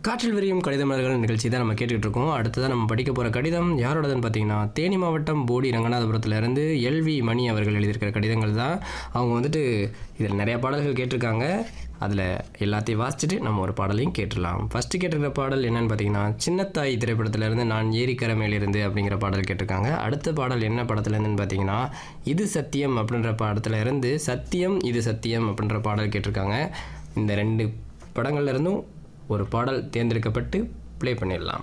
காற்றில் விரியும் கடித மலர்கள் நிகழ்ச்சி தான் நம்ம கேட்டுக்கிட்டு இருக்கோம் அடுத்ததான் நம்ம படிக்க போகிற கடிதம் யாரோடதுன்னு பார்த்தீங்கன்னா தேனி மாவட்டம் போடி ரங்கநாதபுரத்துலேருந்து எல்வி மணி அவர்கள் எழுதியிருக்கிற கடிதங்கள் தான் அவங்க வந்துட்டு இதில் நிறைய பாடல்கள் கேட்டிருக்காங்க அதில் எல்லாத்தையும் வாசிச்சுட்டு நம்ம ஒரு பாடலையும் கேட்டுடலாம் ஃபஸ்ட்டு கேட்டிருக்கிற பாடல் என்னன்னு பார்த்தீங்கன்னா சின்னத்தாய் திரைப்படத்திலேருந்து நான் ஏரிக்கரை மேலிருந்து அப்படிங்கிற பாடல் கேட்டிருக்காங்க அடுத்த பாடல் என்ன படத்துலேருந்துன்னு பார்த்தீங்கன்னா இது சத்தியம் அப்படின்ற படத்துல இருந்து சத்தியம் இது சத்தியம் அப்படின்ற பாடல் கேட்டிருக்காங்க இந்த ரெண்டு படங்கள்ல இருந்தும் ஒரு பாடல் தேர்ந்தெடுக்கப்பட்டு ப்ளே பண்ணிடலாம்